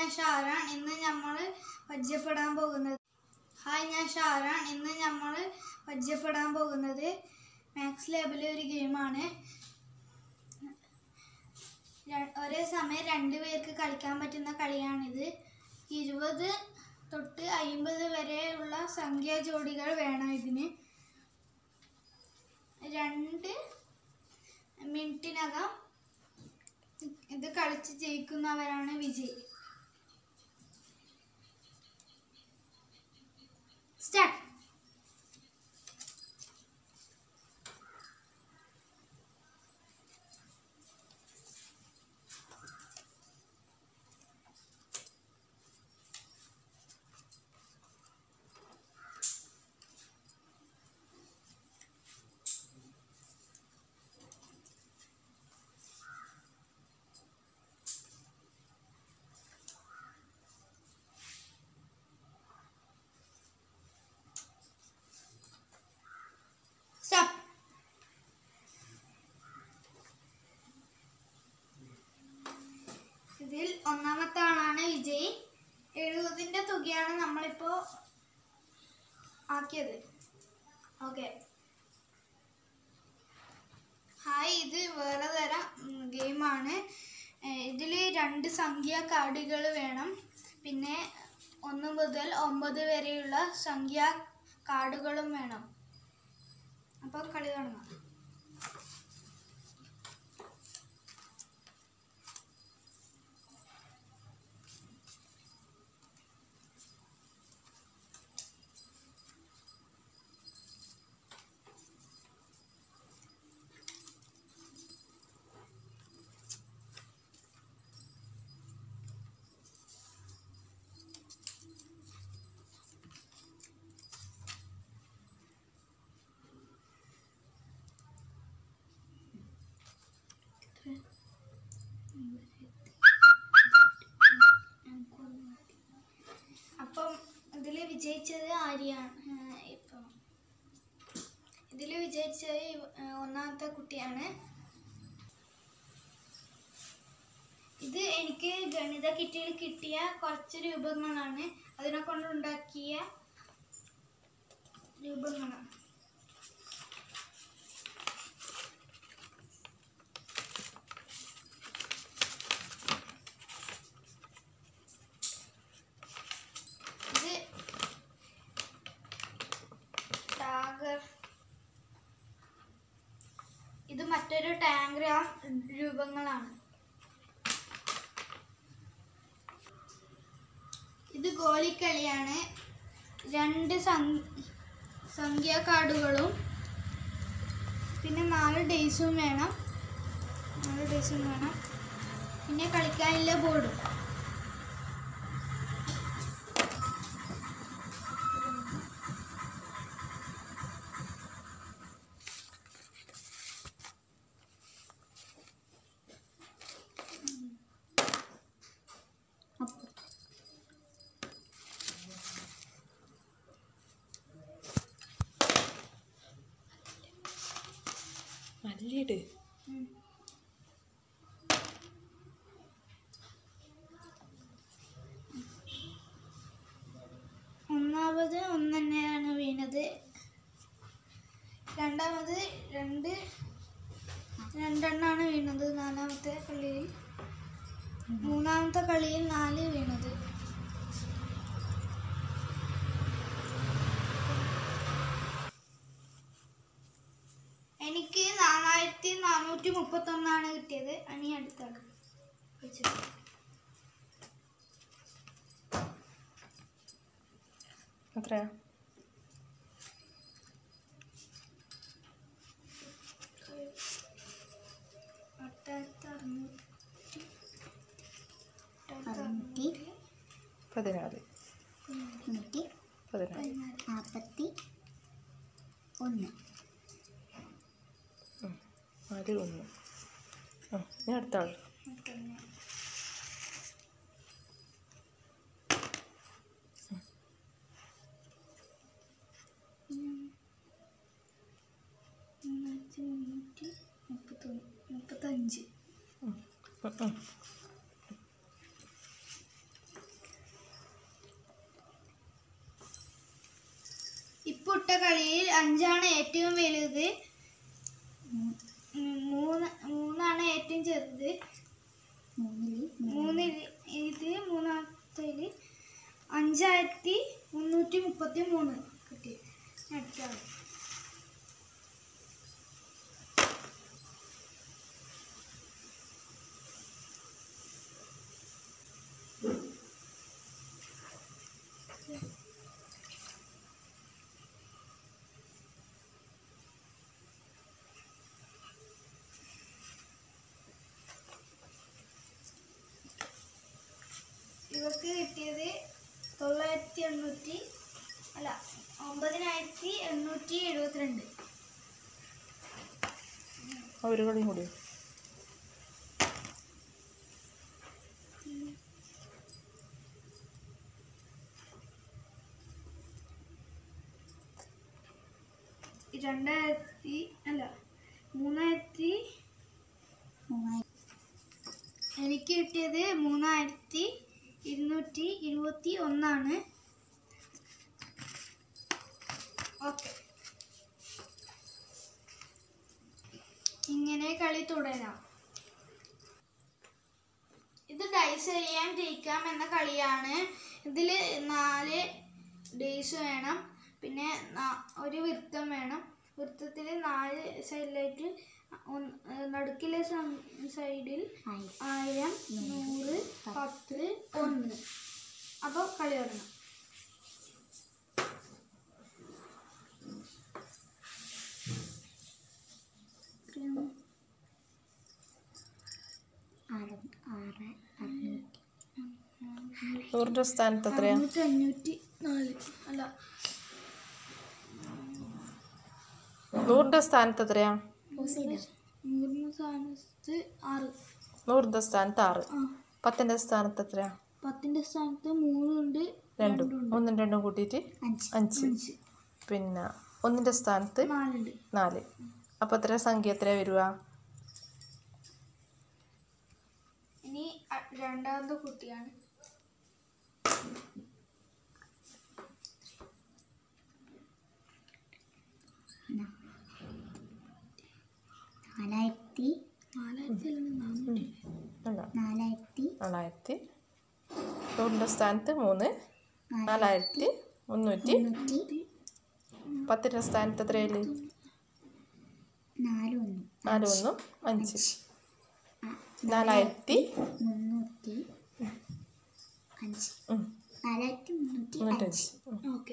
ഞാൻ ഷാരാൻ ഇന്ന് നമ്മൾ പരിചയപ്പെടാൻ പോകുന്നത് ഹായ് ഞാൻ ഷാരാൻ ഇന്ന് നമ്മൾ പരിചയപ്പെടാൻ പോകുന്നത് മാക്സ് ലാബിലെ ഒരു ഗെയിമാണ് ര- ഒരേ സമയം രണ്ട് പേർക്ക് കളിക്കാൻ പറ്റുന്ന കളിയാണിത് ഇരുപത് തൊട്ട് അയിമ്പത് വരെയുള്ള സംഖ്യാ ജോഡികൾ വേണം ഇതിന് രണ്ട് മിനിറ്റിനകം ഇത് കളിച്ച് ജയിക്കുന്നവരാണ് വിജയ് സ്റ്റാർട്ട് സ്റ്റോപ്പ് ഇതിൽ ഒന്നാമത്തെ ആളാണ് വിജയ് എഴുപതിൻ്റെ തുകയാണ് നമ്മളിപ്പോൾ ആക്കിയത് ഓക്കെ ഹായ് ഇത് വേറെ തരം ഗെയിമാണ് ഇതിൽ രണ്ട് സംഖ്യാ കാർഡുകൾ വേണം പിന്നെ ഒന്ന് മുതൽ ഒമ്പത് വരെയുള്ള സംഖ്യാ കാർഡുകളും വേണം അപ്പോൾ കളി തുടങ്ങാം അപ്പം ഇതിൽ വിജയിച്ചത് ആര്യാണ് ഏഹ് ഇപ്പം ഇതിൽ വിജയിച്ചത് ഇവ- ഏഹ് ഒന്നാമത്തെ കുട്ടിയാണ് ഇത് എനിക്ക് ഗണിത കിറ്റിൽ കിട്ടിയ കുറച്ച് രൂപങ്ങളാണ് അതിനെ കൊണ്ടുണ്ടാക്കിയ രൂപങ്ങളാണ് ഇത് ടാഗർ ഇത് മറ്റൊരു ടാങ്ഗ്രാം രൂപങ്ങളാണ് ഇത് ഗോലിക്കളിയാണ് രണ്ട് സം- സംഖ്യാ കാർഡുകളും പിന്നെ നാല് ഡേയ്സും വേണം നാല് ഡേയ്സും വേണം പിന്നെ കളിക്കാനുള്ള ബോർഡും നല്ലിട് ഉം. ഒന്നാമത് ഒന്ന് തന്നെയാണ് വീണത് രണ്ടാമത് രണ്ട് രണ്ടെണ്ണാണ് വീണത് നാലാമത്തെ കളിയിൽ മൂന്നാമത്തെ കളിയിൽ നാല് വീണത് എനിക്ക് നാലായിരത്തി നാനൂറ്റി മുപ്പത്തൊന്നാണ് കിട്ടിയത് അനി അടുത്ത ആൾ വെച്ചത് എത്രയാ എട്ടായിരത്തി അറുന്നൂറ്റി എട്ടായിരത്തി അറുന്നൂറ്റി പതിനാല് നൂറ്റി പതിനാല് പതിനാല് നാൽപ്പത്തി ഒന്ന് നാല് ഒന്ന് ആ ഇനി അടുത്ത ആൾ മറ്റൊന്ന് മൂന്നായിരത്തി മുന്നൂറ്റി മുപ്പത്തൊന്ന് മുപ്പത്തഞ്ച് ഉം, ഉം. തൊട്ട കളിയിൽ അഞ്ചാണ് ഏറ്റവും വലുത് ഉം, മൂന്ന് മൂന്നാണ് ഏറ്റവും ചെറുത് മൂന്നില് മൂന്നിൽ ഇത് മൂന്നാമത്തേൽ അഞ്ചായിരത്തി മുന്നൂറ്റി മുപ്പത്തി മൂന്ന് കിട്ടി അടുത്ത ആള്. ഇവർക്ക് കിട്ടിയത് തൊള്ളായിരത്തി എണ്ണൂറ്റി അല്ല ഒമ്പതിനായിരത്തി എണ്ണൂറ്റി എഴുപത്തിരണ്ട് ആ ഒരു കളിയും കൂടി രണ്ടായിരത്തി അല്ല മൂന്നായിരത്തി മൂവായിരത്തി എനിക്ക് കിട്ടിയത് മൂന്നായിരത്തി ഇരുന്നൂറ്റി ഇരുപത്തി ഒന്നാണ് ഓക്കെ ഇങ്ങനെ കളി തുടരാം ഇത് ഡൈസ് ചെയ്യാൻ ജയിക്കാം എന്ന കളിയാണ് ഇതിൽ നാല് ഡേയ്സ് വേണം പിന്നെ നാ- ഒരു വൃത്തം വേണം വൃത്തത്തിൽ നാല് സൈഡിലായിട്ട് ഒന്ന് നടുക്കിലെ സൈഡിൽ ആയിരത്തി ആയിരം നൂറ് പത്ത് ഒന്ന് അപ്പോൾ കളി തുടങ്ങാം ആറ് ആറ് അറുന്നൂറ്റി നൂറിൻ്റെ സ്ഥാനത്ത് എത്രയാ അറുന്നൂറ്റി അഞ്ഞൂറ്റി നാല് അല്ല നൂറിൻ്റെ സ്ഥാനത്ത് എത്രയാ പോസ് ചെയ്തോ നൂറിന് സ്ഥാനത്ത് ആറ് നൂറിൻ്റെ സ്ഥാനത്ത് ആറ് ആ പത്തിൻ്റെ സ്ഥാനത്ത് എത്രയാ പത്തിൻ്റെ സ്ഥാനത്ത് മൂന്നുണ്ട് രണ്ടും ഒന്നും രണ്ടും കൂട്ടിയിട്ട് അഞ്ച് അഞ്ച് അഞ്ച് പിന്നെ ഒന്നിൻ്റെ സ്ഥാനത്ത് നാലുണ്ട് നാല് അപ്പോൾ എത്ര സംഖ്യ എത്ര വരിക ഇനി അ- രണ്ടാമത്തെ കുട്ടിയാണ് ന- നാലായിരത്തി നാലായിരത്തി നാനൂറ്റി അല്ല നാലായിരത്തി നാലായിരത്തി നൂറിൻ്റെ സ്ഥാനത്ത് മൂന്ന് നാലായിരത്തി മുന്നൂറ്റി മുന്നൂറ്റി പത്തിൻ്റെ സ്ഥാനത്ത് എത്രയില് നാല് ഒന്ന് നാല് ഒന്നും അഞ്ച് ആ, നാലായിരത്തി മുന്നൂറ്റി അഞ്ച് ഉം, നാലായിരത്തി മുന്നൂറ്റി അഞ്ച് മുന്നൂറ്റഞ്ച് ഉം. ഓക്കെ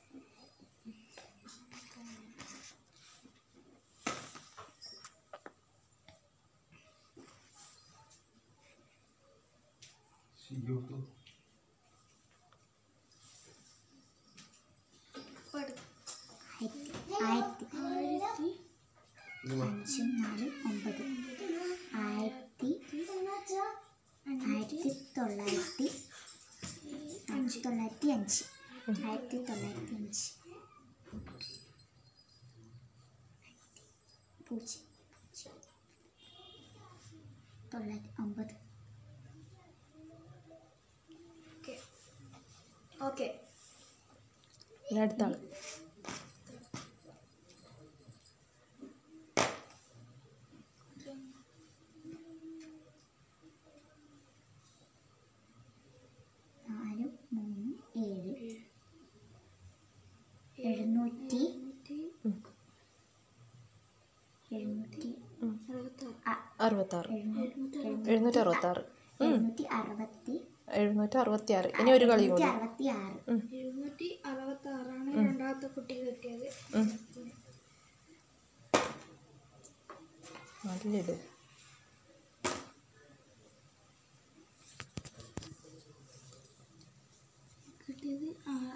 ആയിരത്തി ആയിരത്തി ആയിരത്തി അഞ്ചും നാലും ഒമ്പത് ആയിരത്തി ആയിരത്തി തൊള്ളായിരത്തി അഞ്ച് തൊള്ളായിരത്തി അഞ്ച് ആയിരത്തി തൊള്ളായിരത്തി അഞ്ച് പൂജ്യം തൊള്ളായിരത്തി ഒമ്പത് ഓക്കെ ഓക്കെ ഇനി അടുത്ത ആൾ നാല് മൂന്ന് ഏഴ് എഴുന്നൂറ്റി എഴുന്നൂറ്റി അറുപത്താറ് അറുപത്താറ് എഴുന്നൂറ്റി എഴുന്നൂറ്റി അറുപത്താറ് എഴുന്നൂറ്റി അറുപത്തി എഴുന്നൂറ്റി അറുപത്തി ആറ് ഇനി ഒരു കളി കൂടി അറുപത്തി ആറ് എഴുന്നൂറ്റി അറുപത്തി ആറാണ് രണ്ടാമത്തെ കുട്ടി കിട്ടിയത് ഉം. നല്ലിട് കിട്ടിയത് ആ-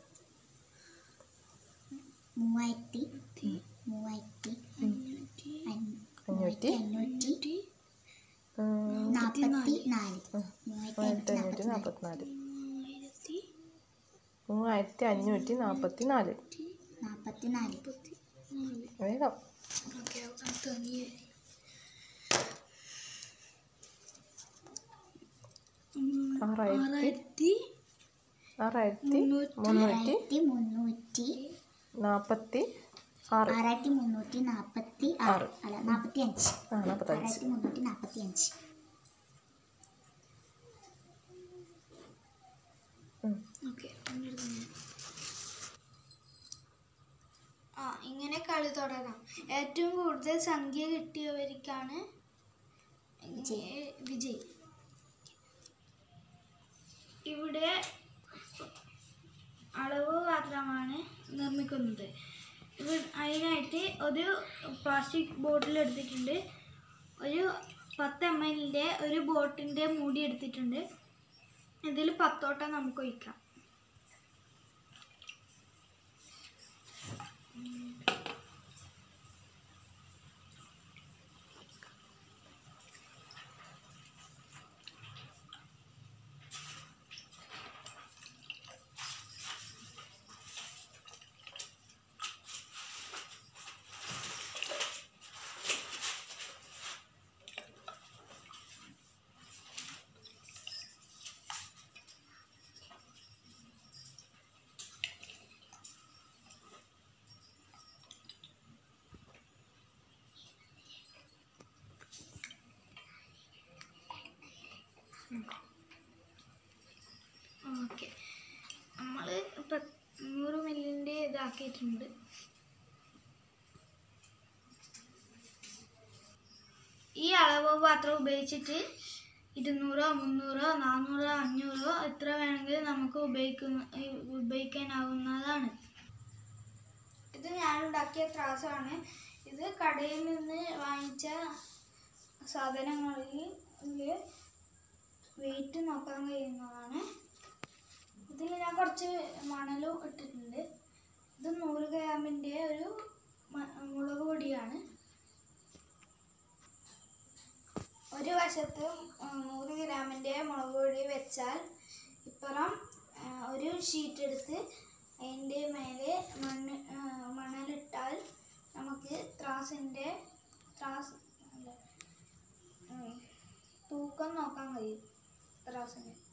മൂവായിരത്തി മൂവായിരത്തി അഞ്ഞൂറ്റി അഞ്ഞൂ- അഞ്ഞൂറ്റി അഞ്ഞൂറ്റി അഞ്ഞൂറ്റി ഉം, നാൽപ്പത്തി നാല് മൂവായിരത്തി മൂവായിരത്തി അഞ്ഞൂറ്റി അഞ്ഞൂറ്റി നാൽപ്പത്തി നാല് നാൽപ്പത്തിനാല് ആയിരത്തി മൂവായിരത്തി അഞ്ഞൂറ്റി നാൽപ്പത്തി നാല് നാൽപ്പത്തി നാല് മുപ്പത്തി നാല് വേഗം ഓക്കെ തുടങ്ങി ആറായിരത്തി ആറായിരത്തി ആറായിരത്തി മുന്നൂറ്റി മുന്നൂറ്റി ആയിരത്തി മുന്നൂറ്റി നാൽപ്പത്തി ആറ് ആറായിരത്തി മുന്നൂറ്റി നാൽപ്പത്തി ആറ് അല്ല നാൽപ്പത്തി അഞ്ച് ആ നാൽപ്പത്തഞ്ച് ആറായിരത്തി മുന്നൂറ്റി നാൽപ്പത്തി അഞ്ച് ഉം. ഓക്കെ ആ ഇങ്ങനെ കളി തുടരാം ഏറ്റവും കൂടുതൽ സംഖ്യ കിട്ടിയവർക്കാണ് വിജയ്. ഏ, വിജയ് ഇവിടെ അളവ് പാത്രമാണ് നിർമ്മിക്കുന്നത് ഇവ അതിനായിട്ട് ഒരു പ്ലാസ്റ്റിക് ബോട്ടിൽ എടുത്തിട്ടുണ്ട് ഒരു പത്ത് എം എല്ലിൻ്റെ ഒരു ബോട്ടിൻ്റെ മൂടി എടുത്തിട്ടുണ്ട് ഇതിൽ പത്തോട്ടം നമുക്ക് ഒഴിക്കാം ഓക്കെ നമ്മൾ ഇപ്പം നൂറ് മില്ലിൻ്റെ ഇതാക്കിയിട്ടുണ്ട് ഈ അളവ് പാത്രം ഉപയോഗിച്ചിട്ട് ഇരുന്നൂറോ മുന്നൂറോ നാന്നൂറോ അഞ്ഞൂറോ എത്ര വേണമെങ്കിലും നമുക്ക് ഉപയോഗിക്കുന്ന ഉപയോഗിക്കാനാവുന്നതാണ് ഇത് ഞാൻ ഉണ്ടാക്കിയ ത്രാസാണ് ഇത് കടയിൽ നിന്ന് വാങ്ങിച്ച സാധനങ്ങളിൽ വെയിറ്റ് നോക്കാൻ കഴിയുന്നതാണ് ഇതിൽ ഞാൻ കുറച്ച് മണലും ഇട്ടിട്ടുണ്ട് ഇത് നൂറ് ഗ്രാമിൻ്റെ ഒരു മ- മുളക് പൊടിയാണ് ഒരു വശത്ത് ആ, നൂറ് ഗ്രാമിൻ്റെ മുളക് പൊടി വെച്ചാൽ ഇപ്പുറം ആ, ഒരു ഷീറ്റ് എടുത്ത് അതിൻ്റെ മേലെ മണ്ണ് ആ, മണലിട്ടാൽ നമുക്ക് ത്രാസിൻ്റെ ത്രാസ് അല്ല, ഉം, തൂക്കം നോക്കാൻ കഴിയും ത്രാസിന്